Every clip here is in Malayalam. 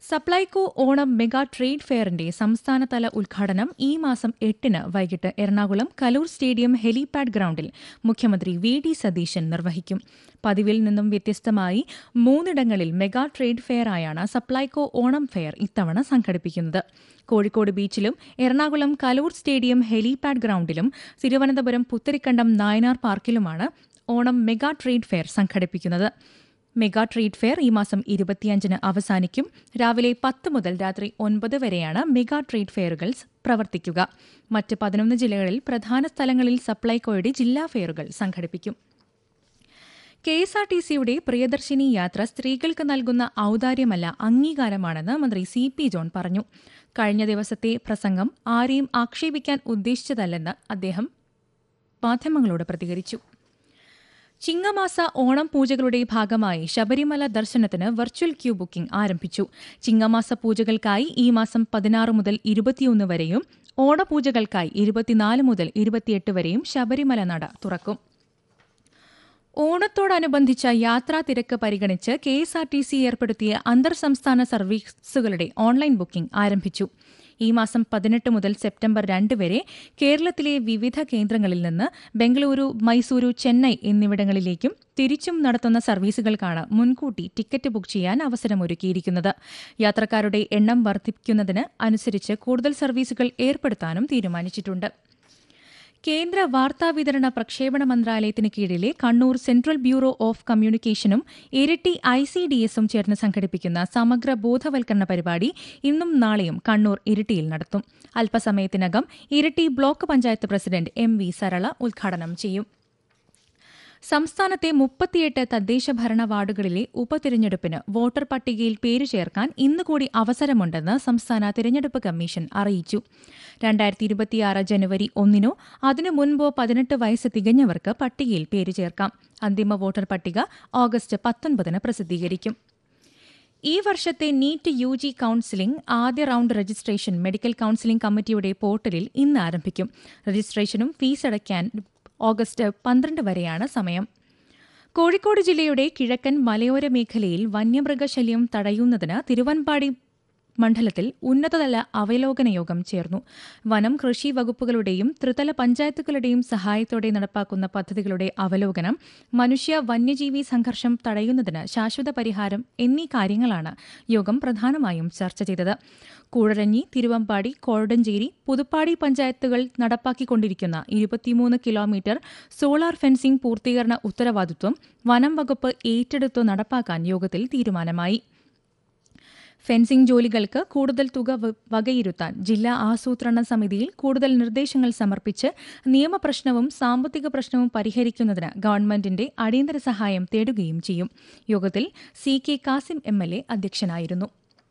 സപ്ലൈകോ ഓണം മെഗാ ട്രേഡ് ഫെയറിന്റെ സംസ്ഥാനതല ഉദ്ഘാടനം ഈ മാസം എട്ടിന് വൈകിട്ട് എറണാകുളം കലൂർ സ്റ്റേഡിയം ഹെലിപാഡ് ഗ്രൌണ്ടിൽ മുഖ്യമന്ത്രി വി ഡി സതീശൻ നിർവഹിക്കും പതിവിൽ നിന്നും വ്യത്യസ്തമായി മൂന്നിടങ്ങളിൽ മെഗാ ട്രേഡ് ഫെയറായാണ് സപ്ലൈകോ ഓണം ഫെയർ ഇത്തവണ സംഘടിപ്പിക്കുന്നത് കോഴിക്കോട് ബീച്ചിലും എറണാകുളം കലൂർ സ്റ്റേഡിയം ഹെലിപാഡ് ഗ്രൌണ്ടിലും തിരുവനന്തപുരം പുത്തരിക്കണ്ടം നായനാർ പാർക്കിലുമാണ് ഓണം മെഗാ ട്രേഡ് ഫെയർ സംഘടിപ്പിക്കുന്നത് മെഗാ ട്രേഡ് ഫെയർ ഈ മാസം ഇരുപത്തിയഞ്ചിന് അവസാനിക്കും രാവിലെ പത്ത് മുതൽ രാത്രി ഒൻപത് വരെയാണ് മെഗാ ട്രേഡ് ഫെയറുകൾ പ്രവർത്തിക്കുക മറ്റ് പതിനൊന്ന് ജില്ലകളിൽ പ്രധാന സ്ഥലങ്ങളിൽ സപ്ലൈകോയുടെ ജില്ലാ ഫെയറുകൾ സംഘടിപ്പിക്കും കെ എസ് ആർ ടി സിയുടെ പ്രിയദർശിനി യാത്ര സ്ത്രീകൾക്ക് നൽകുന്ന ഔദാര്യമല്ല അംഗീകാരമാണെന്ന് മന്ത്രി സി പി ജോൺ പറഞ്ഞു കഴിഞ്ഞ ദിവസത്തെ പ്രസംഗം ആരെയും ആക്ഷേപിക്കാൻ ഉദ്ദേശിച്ചതല്ലെന്ന് അദ്ദേഹം മാധ്യമങ്ങളോട് പ്രതികരിച്ചു ചിങ്ങമാസ ഓണം പൂജകളുടെ ഭാഗമായി ശബരിമല ദർശനത്തിന് വെർച്വൽ ക്യൂ ബുക്കിംഗ് ആരംഭിച്ചു ചിങ്ങമാസ പൂജകൾക്കായി ഈ മാസം പതിനാറ് മുതൽ ഇരുപത്തിയൊന്ന് വരെയും ഓണപൂജകൾക്കായി ഇരുപത്തിനാല് മുതൽ ഇരുപത്തിയെട്ട് വരെയും ശബരിമല നട തുറക്കും ഓണത്തോടനുബന്ധിച്ച യാത്രാ തിരക്ക് പരിഗണിച്ച് K S R T C ഏർപ്പെടുത്തിയ അന്തർ സംസ്ഥാന സർവീസുകളുടെ ഓൺലൈൻ ബുക്കിംഗ് ആരംഭിച്ചു ഈ മാസം പതിനെട്ട് മുതൽ സെപ്റ്റംബർ രണ്ട് വരെ കേരളത്തിലെ വിവിധ കേന്ദ്രങ്ങളിൽ നിന്ന് ബംഗളൂരു മൈസൂരു ചെന്നൈ എന്നിവിടങ്ങളിലേക്കും തിരിച്ചും നടത്തുന്ന സർവീസുകൾക്കാണ് മുൻകൂട്ടി ടിക്കറ്റ് ബുക്ക് ചെയ്യാൻ അവസരമൊരുക്കിയിരിക്കുന്നത് യാത്രക്കാരുടെ എണ്ണം വർദ്ധിക്കുന്നതിന് അനുസരിച്ച് കൂടുതൽ സർവീസുകൾ ഏർപ്പെടുത്താനും തീരുമാനിച്ചിട്ടുണ്ട് കേന്ദ്ര വാർത്താവിതരണ പ്രക്ഷേപണ മന്ത്രാലയത്തിന് കീഴിലെ കണ്ണൂർ സെൻട്രൽ ബ്യൂറോ ഓഫ് കമ്മ്യൂണിക്കേഷനും ഇരട്ടി ഐ സി ഡി എസും ചേർന്ന് സംഘടിപ്പിക്കുന്ന സമഗ്ര ബോധവൽക്കരണ പരിപാടി ഇന്നും നാളെയും കണ്ണൂർ ഇരിട്ടിയിൽ നടത്തും അല്പസമയത്തിനകം Iritty block panchayat president M V Sarala ഉദ്ഘാടനം ചെയ്യും സംസ്ഥാനത്തെ മുപ്പത്തിയെട്ട് തദ്ദേശ ഭരണ വാർഡുകളിലെ ഉപതിരഞ്ഞെടുപ്പിന് വോട്ടർ പട്ടികയിൽ പേര് ചേർക്കാൻ ഇന്ന് കൂടി അവസരമുണ്ടെന്ന് സംസ്ഥാന തിരഞ്ഞെടുപ്പ് കമ്മീഷൻ അറിയിച്ചു രണ്ടായിരത്തി ഇരുപത്തിയാറ് ജനുവരി ഒന്നിനോ അതിനു മുൻപോ പതിനെട്ട് വയസ്സ് തികഞ്ഞവർക്ക് പട്ടികയിൽ പേര് ചേർക്കാം അന്തിമ വോട്ടർ പട്ടിക ഓഗസ്റ്റ് പത്തൊൻപതിന് പ്രസിദ്ധീകരിക്കും ഈ വർഷത്തെ നീറ്റ് യു ജി കൌൺസിലിംഗ് ആദ്യ റൌണ്ട് രജിസ്ട്രേഷൻ മെഡിക്കൽ കൌൺസിലിംഗ് കമ്മിറ്റിയുടെ പോർട്ടലിൽ ഇന്ന് ആരംഭിക്കും രജിസ്ട്രേഷനും ഫീസ് അടയ്ക്കാൻ ഓഗസ്റ്റ് പന്ത്രണ്ട് വരെയാണ് സമയം കോഴിക്കോട് ജില്ലയുടെ കിഴക്കൻ മലയോര മേഖലയിൽ വന്യമൃഗശല്യം തടയുന്നതിന് തിരുവൻപാടി മണ്ഡലത്തിൽ ഉന്നതതല അവലോകന യോഗം ചേർന്നു വനം കൃഷി വകുപ്പുകളുടെയും ത്രിതല പഞ്ചായത്തുകളുടെയും സഹായത്തോടെ നടപ്പാക്കുന്ന പദ്ധതികളുടെ അവലോകനം മനുഷ്യ വന്യജീവി സംഘർഷം തടയുന്നതിന് ശാശ്വത പരിഹാരം എന്നീ കാര്യങ്ങളാണ് യോഗം പ്രധാനമായും ചർച്ച ചെയ്തത് കൂടരഞ്ഞി തിരുവമ്പാടി കോഴടഞ്ചേരി പുതുപ്പാടി പഞ്ചായത്തുകൾ നടപ്പാക്കിക്കൊണ്ടിരിക്കുന്ന ഇരുപത്തിമൂന്ന് കിലോമീറ്റർ സോളാർ ഫെൻസിംഗ് പൂർത്തീകരണ ഉത്തരവാദിത്വം വനം വകുപ്പ് ഏറ്റെടുത്തു നടപ്പാക്കാൻ യോഗത്തിൽ തീരുമാനമായി ഫെൻസിംഗ് ജോലികൾക്ക് കൂടുതൽ തുക വകയിരുത്താൻ ജില്ലാ ആസൂത്രണ സമിതിയിൽ കൂടുതൽ നിർദ്ദേശങ്ങൾ സമർപ്പിച്ച് നിയമപ്രശ്നവും സാമ്പത്തിക പ്രശ്നവും പരിഹരിക്കുന്നതിന് ഗവൺമെന്റിന്റെ അടിയന്തര സഹായം തേടുകയും ചെയ്യും യോഗത്തിൽ C K Kasim M L A അധ്യക്ഷനായിരുന്നു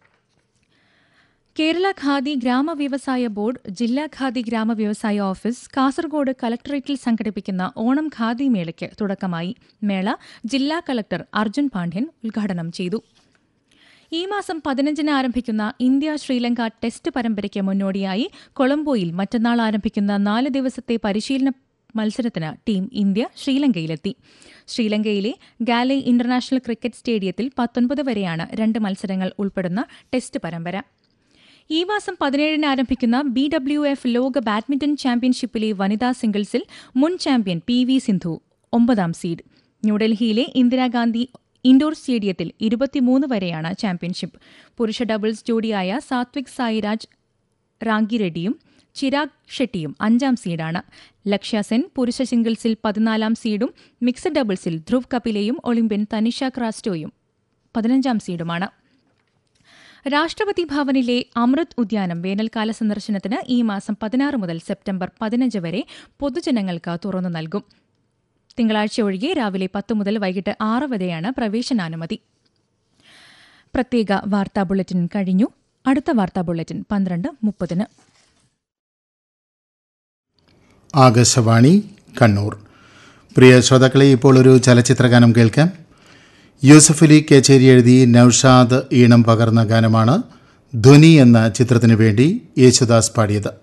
കേരള ഖാദി ഗ്രാമവ്യവസായ ബോർഡ് ജില്ലാ ഖാദി ഗ്രാമവ്യവസായ ഓഫീസ് കാസർഗോഡ് കലക്ടറേറ്റിൽ സംഘടിപ്പിക്കുന്ന ഓണം ഖാദി മേളയ്ക്ക് തുടക്കമായി മേള ജില്ലാ കലക്ടർ അർജുൻ പാണ്ഡ്യൻ ഉദ്ഘാടനം ചെയ്തു ഈ മാസം പതിനഞ്ചിന് ആരംഭിക്കുന്ന ഇന്ത്യ ശ്രീലങ്ക ടെസ്റ്റ് പരമ്പരയ്ക്ക് മുന്നോടിയായി കൊളംബോയിൽ മറ്റന്നാൾ ആരംഭിക്കുന്ന നാല് ദിവസത്തെ പരിശീലന മത്സരത്തിന് ടീം ഇന്ത്യ ശ്രീലങ്കയിലെത്തി ശ്രീലങ്കയിലെ ഗാലെ ഇന്റർനാഷണൽ ക്രിക്കറ്റ് സ്റ്റേഡിയത്തിൽ പത്തൊൻപത് വരെയാണ് രണ്ട് മത്സരങ്ങൾ ഉൾപ്പെടുന്ന ടെസ്റ്റ് പരമ്പര ഈ മാസം പതിനേഴിന് ആരംഭിക്കുന്ന ബി ഡബ്ല്യു എഫ് ലോക ബാഡ്മിന്റൺ ചാമ്പ്യൻഷിപ്പിലെ വനിതാ സിംഗിൾസിൽ മുൻ ചാമ്പ്യൻ പി വി സിന്ധു ഒമ്പതാം സീഡ് ന്യൂഡൽഹിയിലെ ഇന്ദിരാഗാന്ധി ഇൻഡോർ സ്റ്റേഡിയത്തിൽ ഇരുപത്തിമൂന്ന് വരെയാണ് ചാമ്പ്യൻഷിപ്പ് പുരുഷ ഡബിൾസ് ജോഡിയായ സാത്വിക് സായിരാജ് റാങ്കിറെഡ്ഡിയും ചിരാഗ് ഷെട്ടിയും അഞ്ചാം സീഡാണ് ലക്ഷ്യ സെൻ പുരുഷ സിംഗിൾസിൽ പതിനാലാം സീഡും മിക്സഡ് ഡബിൾസിൽ ധ്രുവ് കപിലയും ഒളിമ്പ്യൻ തനിഷ ക്രാസ്റ്റോയും പതിനഞ്ചാം സീഡുമാണ് രാഷ്ട്രപതി ഭവനിലെ അമൃത് ഉദ്യാനം വേനൽക്കാല സന്ദർശനത്തിന് ഈ മാസം പതിനാറ് മുതൽ സെപ്റ്റംബർ പതിനഞ്ച് വരെ പൊതുജനങ്ങൾക്ക് തുറന്നു നൽകും തിങ്കളാഴ്ച ഒഴികെ രാവിലെ പത്ത് മുതൽ വൈകിട്ട് ആറ് വരെയാണ് പ്രവേശനാനുമതി പ്രത്യേക വാർത്താ ബുള്ളറ്റിൻ കഴിഞ്ഞു അടുത്ത വാർത്താ ബുള്ളറ്റിൻ പന്ത്രണ്ട് മുപ്പതിന് ആകാശവാണി കണ്ണൂർ പ്രിയ ശ്രോതാക്കളെ ഇപ്പോൾ ഒരു ചലച്ചിത്രഗാനം കേൾക്കാം യൂസഫ് അലി കേച്ചേരി എഴുതി നൌഷാദ് ഈണം പകർന്ന ഗാനമാണ് ധ്വനി എന്ന ചിത്രത്തിനു വേണ്ടി യേശുദാസ് പാടിയത്